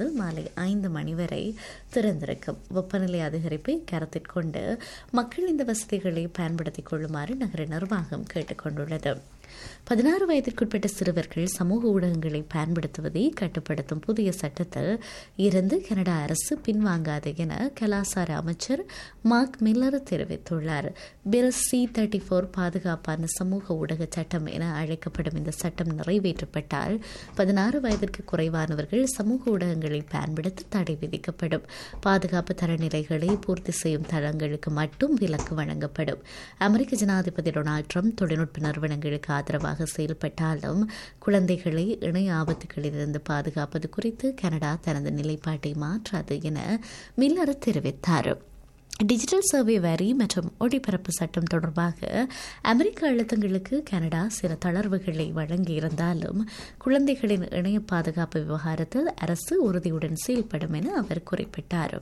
முதல் மாலை ஐந்து மணி வரை திறந்திருக்கும் வெப்பநிலை அதிகரிப்பை கருத்தில் கொண்டு மக்கள் இந்த வசதிகளை பயன்படுத்திக் கொள்ளுமாறு நகர நிர்வாகம் கேட்டுக் கொண்டுள்ளது பதினாறு வயதிற்குட்பட்ட சிறுவர்கள் சமூக ஊடகங்களை பயன்படுத்துவதை கட்டுப்படுத்தும் புதிய சட்டத்தில் இருந்து கனடா அரசு பின்வாங்காது என கலாசார அமைச்சர் மார்க் மில்லர் தெரிவித்துள்ளார் பில் சி தேர்ட்டி ஃபோர் பாதுகாப்பான சமூக ஊடக சட்டம் என அழைக்கப்படும் இந்த சட்டம் நிறைவேற்றப்பட்டால் பதினாறு வயதிற்கு குறைவானவர்கள் சமூக ஊடகங்களை பயன்படுத்த தடை விதிக்கப்படும் பாதுகாப்பு தரநிலைகளை பூர்த்தி செய்யும் தளங்களுக்கு மட்டும் விலக்கு வழங்கப்படும் அமெரிக்க ஜனாதிபதி டொனால்ட் ட்ரம்ப் தொழில்நுட்ப நிறுவனங்களுக்கு ஆதரவாக செயல்பட்டாலும் குழந்தைகளை இணைய ஆபத்துகளிலிருந்து பாதுகாப்பது குறித்து கனடா தனது நிலைப்பாட்டை மாற்றாது என மில்லர் தெரிவித்தார் டிஜிட்டல் சர்வே வரி மற்றும் ஒளிபரப்பு சட்டம் தொடர்பாக அமெரிக்க அழுத்தங்களுக்கு கனடா சில தளர்வுகளை வழங்கியிருந்தாலும் குழந்தைகளின் இணைய பாதுகாப்பு விவகாரத்தில் அரசு உறுதியுடன் செயல்படும் என அவர் குறிப்பிட்டார்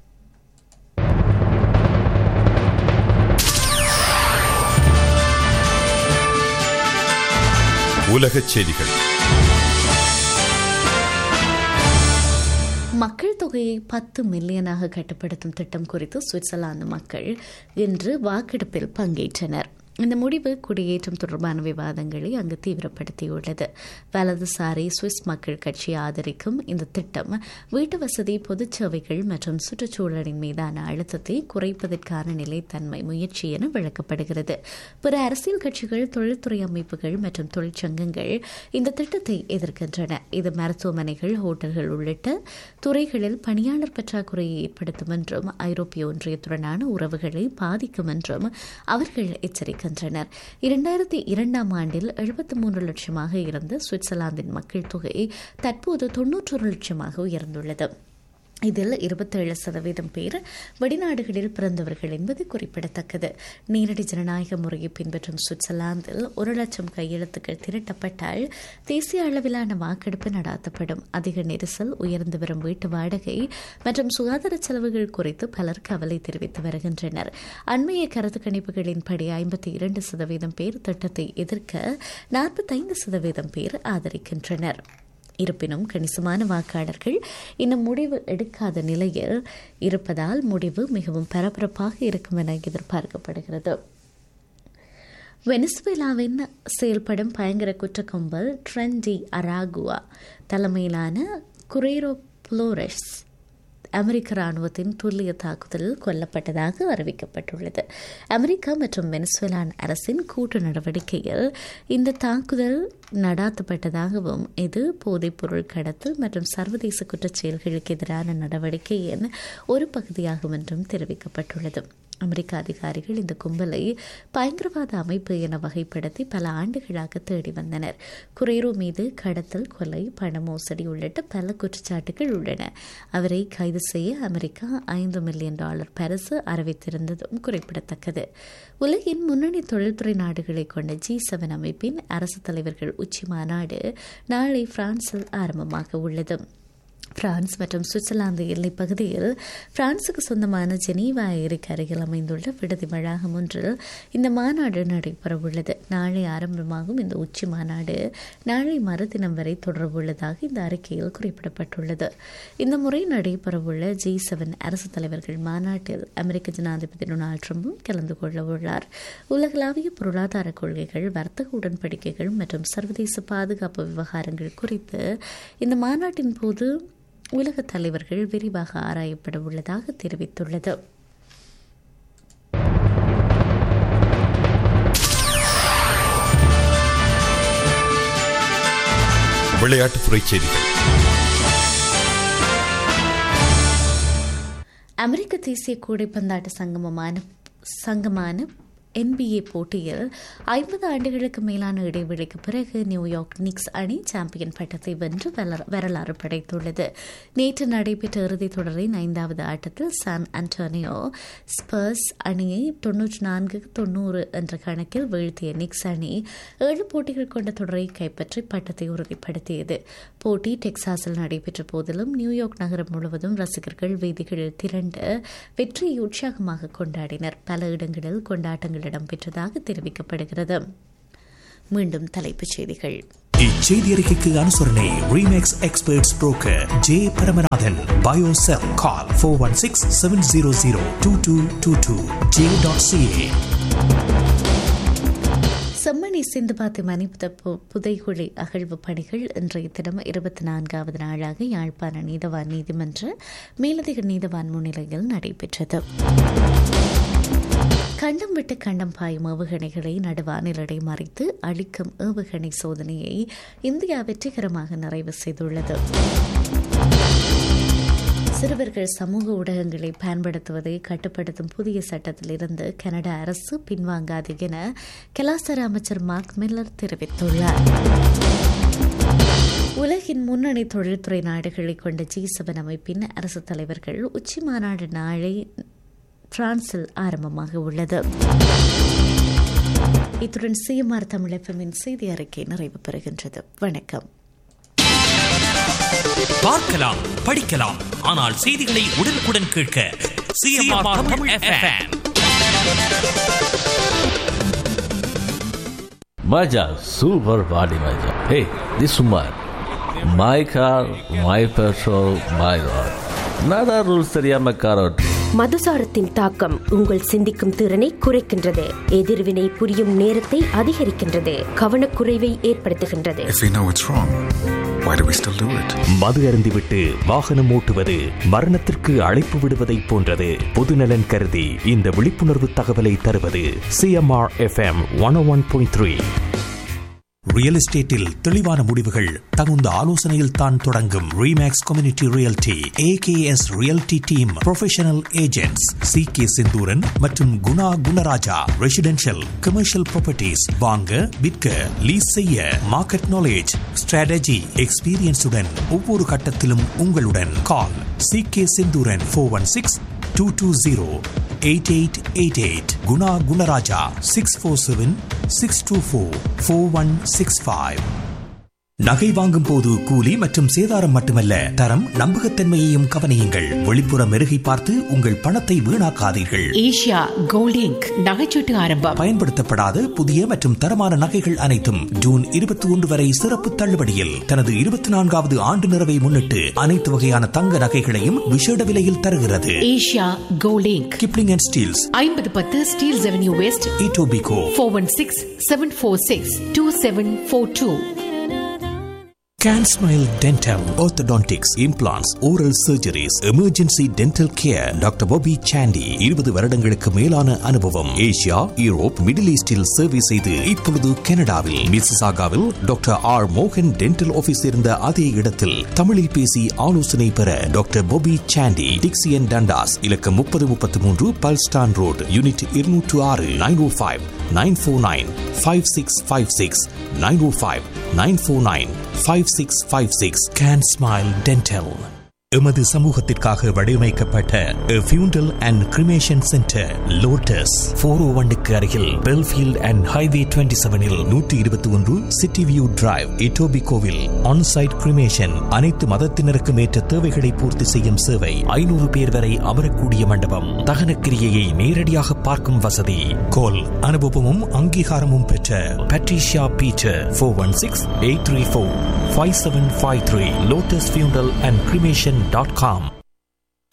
உலகச் செய்திகள் மக்கள் தொகையை பத்து மில்லியனாக கட்டுப்படுத்தும் திட்டம் குறித்து சுவிட்சர்லாந்து மக்கள் இன்று வாக்கெடுப்பில் பங்கேற்றனர் இந்த முடிவு குடியேற்றம் தொடர்பான விவாதங்களை அங்கு தீவிரப்படுத்தியுள்ளது வலதுசாரி சுவிஸ் மக்கள் கட்சி ஆதரிக்கும் இந்த திட்டம் வீட்டு வசதி பொதுச் சேவைகள் மற்றும் சுற்றுச்சூழலின் மீதான அழுத்தத்தை குறைப்பதற்கான நிலைத்தன்மை முயற்சி என விளக்கப்படுகிறது பிற அரசியல் கட்சிகள் தொழில்துறை அமைப்புகள் மற்றும் தொழிற்சங்கங்கள் இந்த திட்டத்தை எதிர்க்கின்றன இது மருத்துவமனைகள் ஹோட்டல்கள் உள்ளிட்ட துறைகளில் பணியாளர் பற்றாக்குறையை ஏற்படுத்தும் என்றும் ஐரோப்பிய ஒன்றியத்துடனான உறவுகளை பாதிக்கும் என்றும் அவர்கள் எச்சரிக்கின்றனர் இரண்டாயிரத்தி இரண்டாம் ஆண்டில் எழுபத்தி மூன்று லட்சமாக இருந்த சுவிட்சர்லாந்தின் மக்கள் தொகை தற்போது தொன்னூற்றொரு லட்சமாக உயர்ந்துள்ளது இதில் இருபத்தேழு சதவீதம் பேர் வெளிநாடுகளில் பிறந்தவர்கள் என்பது குறிப்பிடத்தக்கது நேரடி ஜனநாயக முறையை பின்பற்றும் சுவிட்சர்லாந்தில் ஒரு லட்சம் கையெழுத்துக்கள் திரட்டப்பட்டால் தேசிய அளவிலான வாக்கெடுப்பு நடாத்தப்படும் அதிக நெரிசல் உயர்ந்து வரும் வீட்டு வாடகை மற்றும் சுகாதார செலவுகள் குறித்து பலர் கவலை தெரிவித்து வருகின்றனர் அண்மைய கருத்து கணிப்புகளின்படி ஐம்பத்தி இரண்டு சதவீதம் பேர் திட்டத்தை எதிர்க்க நாற்பத்தைந்து சதவீதம் பேர் ஆதரிக்கின்றனர் இருப்பினும் கணிசமான வாக்காளர்கள் இன்னும் முடிவு எடுக்காத நிலையில் இருப்பதால் முடிவு மிகவும் பரபரப்பாக இருக்கும் என எதிர்பார்க்கப்படுகிறது வெனிசுவேலாவின் செயல்படும் பயங்கர குற்ற கும்பல் ட்ரெண்டி அராகுவா தலைமையிலான குரேரோ புளோரஸ் அமெரிக்க ராணுவத்தின் துல்லிய தாக்குதலில் கொல்லப்பட்டதாக அறிவிக்கப்பட்டுள்ளது அமெரிக்கா மற்றும் வெனிசுவேலான் அரசின் கூட்டு நடவடிக்கையில் இந்த தாக்குதல் நடாத்தப்பட்டதாகவும் இது போதைப்பொருள் கடத்தல் மற்றும் சர்வதேச குற்றச் செயல்களுக்கு எதிரான நடவடிக்கையின் ஒரு பகுதியாகும் என்றும் தெரிவிக்கப்பட்டுள்ளது அமெரிக்க அதிகாரிகள் இந்த கும்பலை பயங்கரவாத அமைப்பு என வகைப்படுத்தி பல ஆண்டுகளாக தேடி வந்தனர் குரேரோ மீது கடத்தல் கொலை பண மோசடி உள்ளிட்ட பல குற்றச்சாட்டுகள் உள்ளன அவரை கைது செய்ய அமெரிக்கா ஐந்து மில்லியன் டாலர் பரிசு அறிவித்திருந்ததும் குறிப்பிடத்தக்கது உலகின் முன்னணி தொழில்துறை நாடுகளை கொண்ட ஜி செவன் அமைப்பின் அரசு தலைவர்கள் உச்சி மாநாடு நாளை பிரான்சில் ஆரம்பமாக உள்ளது பிரான்ஸ் மற்றும் சுவிட்சர்லாந்து எல்லைப் பகுதியில் பிரான்சுக்கு சொந்தமான ஜெனீவா ஏரிக்கு அருகில் அமைந்துள்ள விடுதி வளாகம் ஒன்றில் இந்த மாநாடு நடைபெறவுள்ளது நாளை ஆரம்பமாகும் இந்த உச்சி மாநாடு நாளை மறுதினம் வரை தொடரவுள்ளதாக இந்த அறிக்கையில் குறிப்பிடப்பட்டுள்ளது இந்த முறை நடைபெறவுள்ள ஜி செவன் அரசு தலைவர்கள் மாநாட்டில் அமெரிக்க ஜனாதிபதி டொனால்டு ட்ரம்பும் கலந்து கொள்ள உள்ளார் உலகளாவிய பொருளாதார கொள்கைகள் வர்த்தக உடன்படிக்கைகள் மற்றும் சர்வதேச பாதுகாப்பு விவகாரங்கள் குறித்து இந்த மாநாட்டின் போது உலக தலைவர்கள் விரிவாக ஆராயப்பட உள்ளதாக தெரிவித்துள்ளது விளையாட்டுத்துறை செய்திகள் அமெரிக்க தேசிய கூடைப்பந்தாட்ட சங்கமமான சங்கமான என்பிஏ போட்டியில் ஐம்பது ஆண்டுகளுக்கு மேலான இடைவெளிக்கு பிறகு நியூயார்க் நிக்ஸ் அணி சாம்பியன் பட்டத்தை வென்று வரலாறு படைத்துள்ளது நேற்று நடைபெற்ற இறுதித் தொடரின் ஐந்தாவது ஆட்டத்தில் சான் அன்டோனியோ ஸ்பர்ஸ் அணியை தொன்னூற்றி நான்கு தொன்னூறு என்ற கணக்கில் வீழ்த்திய நிக்ஸ் அணி ஏழு போட்டிகள் கொண்ட தொடரை கைப்பற்றி பட்டத்தை உறுதிப்படுத்தியது போட்டி டெக்சாஸில் நடைபெற்ற போதிலும் நியூயார்க் நகரம் முழுவதும் ரசிகர்கள் வீதிகளில் திரண்டு வெற்றியை உற்சாகமாக கொண்டாடினர் பல இடங்களில் கொண்டாட்டங்கள் இடம்பெற்றதாக தெரிவிக்கப்படுகிறது மீண்டும் தலைப்புச் செய்திகள் இச்செய்தி அறிக்கைக்கு அனுசரணை Remax experts broker J Paramanathan பயோசெல் call four one six seven zero zero two two two two J dot CA Chemmani Sinthupathi மனித பு- புதைகுழி அகழ்வு பணிகள் இன்றைய தினம் இருபத்தி நான்காவது நாளாக யாழ்ப்பாண நீதவான் நீதிமன்ற மேலதிக நீதவான் முன்னிலையில் நடைபெற்றது கண்டம் விட்டு கண்டம் பாயும் ஏவுகணைகளை நடுவானிலடை மறைத்து அழிக்கும் ஏவுகணை சோதனையை இந்தியா வெற்றிகரமாக நிறைவு செய்துள்ளது சிறுவர்கள் சமூக ஊடகங்களை பயன்படுத்துவதை கட்டுப்படுத்தும் புதிய சட்டத்திலிருந்து கனடா அரசு பின்வாங்காது என கலாச்சார அமைச்சர் மார்க் மில்லர் தெரிவித்துள்ளார் உலகின் முன்னணி தொழில்துறை நாடுகளை கொண்ட ஜி செவன் அமைப்பின் அரசு தலைவர்கள் உச்சி மாநாடு நாளை பிரான்சில் ஆரம்பமாக உள்ளது இத்துடன் சிஎம்ஆர் தமிழகமின் செய்தி அறிக்கை நிறைவு பெறுகின்றது வணக்கம் பார்க்கலாம் படிக்கலாம் ஆனால் செய்திகளை உடனுக்குடன் கேட்க CMR Tamil FM Maja, super body Maja. Hey, this woman. My car, my petrol, my road. நada ரூல்ஸ் தெரியாம கார் ஓட்டு மதுசாரத்தின் தாக்கம் உங்கள் சிந்திக்கும் திறனை குறைக்கின்றது எதிர்வினை புரியும் நேரத்தை அதிகரிக்கின்றது கவனக்குறைவை ஏற்படுத்துகின்றது If we know it's wrong, why do we still do it? மது அருந்திவிட்டு வாகனம் ஓட்டுவது மரணத்திற்கு அழைப்பு விடுவதைப் போன்றது பொதுநலன் கருதி இந்த விழிப்புணர்வு தகவலை தருவது CMR FM one one point three real எஸ்டேட்டில் தெளிவான முடிவுகள் தகுந்த ஆலோசனையில் தான் தொடங்கும் Remax community realty AKS realty team professional agents C K Senthooran மற்றும் Guna Gunarajah residential commercial properties வாங்க விற்க லீஸ் செய்ய மார்க்கெட் நாலேஜ் ஸ்ட்ராட்டஜி எக்ஸ்பீரியன்ஸுடன் ஒவ்வொரு கட்டத்திலும் உங்களுடன் call C K Senthooran four one six two two zero eight eight eight eight Guna Gunarajah six four seven six two four four one six five நகை வாங்கும் போது கூலி மற்றும் சேதாரம் மட்டுமல்ல தரம் நம்பகத்தன்மையையும் கவனியுங்கள் வெளிப்புற மெருகை பார்த்து உங்கள் பணத்தை வீணாக்காதீர்கள் ஏஷியா கோல்ட் இங்க் நகைச்சீட்டு ஆரம்பம் பயன்படுத்தப்படாத புதிய மற்றும் தரமான நகைகள் அனைத்தும் ஜூன் இருபத்தி ஒன்று வரை சிறப்பு தள்ளுபடியில் தனது இருபத்தி நான்காவது ஆண்டு நிறைவை முன்னிட்டு அனைத்து வகையான தங்க நகைகளையும் விசேட விலையில் தருகிறது Asia Gold Inc Kipling and Steeles ஐம்பது பத்து Steeles avenue west Etobicoke four one six seven four six two seven four two Can Smile Dental, Orthodontics, Implants, Oral Surgeries, Emergency Dental Care, doctor Bobby Sandy இருபது வருடங்களுக்கு மேலான அனுபவம் Asia Europe middle ஈஸ்டில் சேவை செய்து இப்பொழுது கனடாவில் மிசிசாகாவில் டாக்டர் ஆர் மோகன் டென்டல் ஆபீஸ் இருந்த அதே இடத்தில் தமிழில் பேசி ஆலோசனை பெற doctor Bobby Sandy Dixie and Dundas இலக்கம் முப்பது முப்பத்தி மூன்று பல்ஸ்டான் ரோடு யூனிட் இருநூற்று ஆறு nine O five nine four nine five six five six nine O five nine four nine five six five six can smile dental எமது சமூகத்திற்காக வடிவமைக்கப்பட்ட funeral and cremation centre Lotus four O ஒன்னுக்கு அருகில் Belfield and highway twenty செவனில் நூற்றி இருபத்தி ஒன்று city view drive இட்டோபிகோவில் ஆன்சைட் கிரிமேஷன் அனைத்து மதத்தினருக்கும் ஏற்ற தேவைகளை பூர்த்தி செய்யும் சேவை ஐநூறு பேர் வரை அமரக்கூடிய மண்டபம் தகனக்கிரியையை நேரடியாக பார்க்கும் வசதி கோல் அனுபவமும் அங்கீகாரமும் பெற்ற Patricia Beecher four one six eight three four five seven five three Lotus funeral and cremation dot com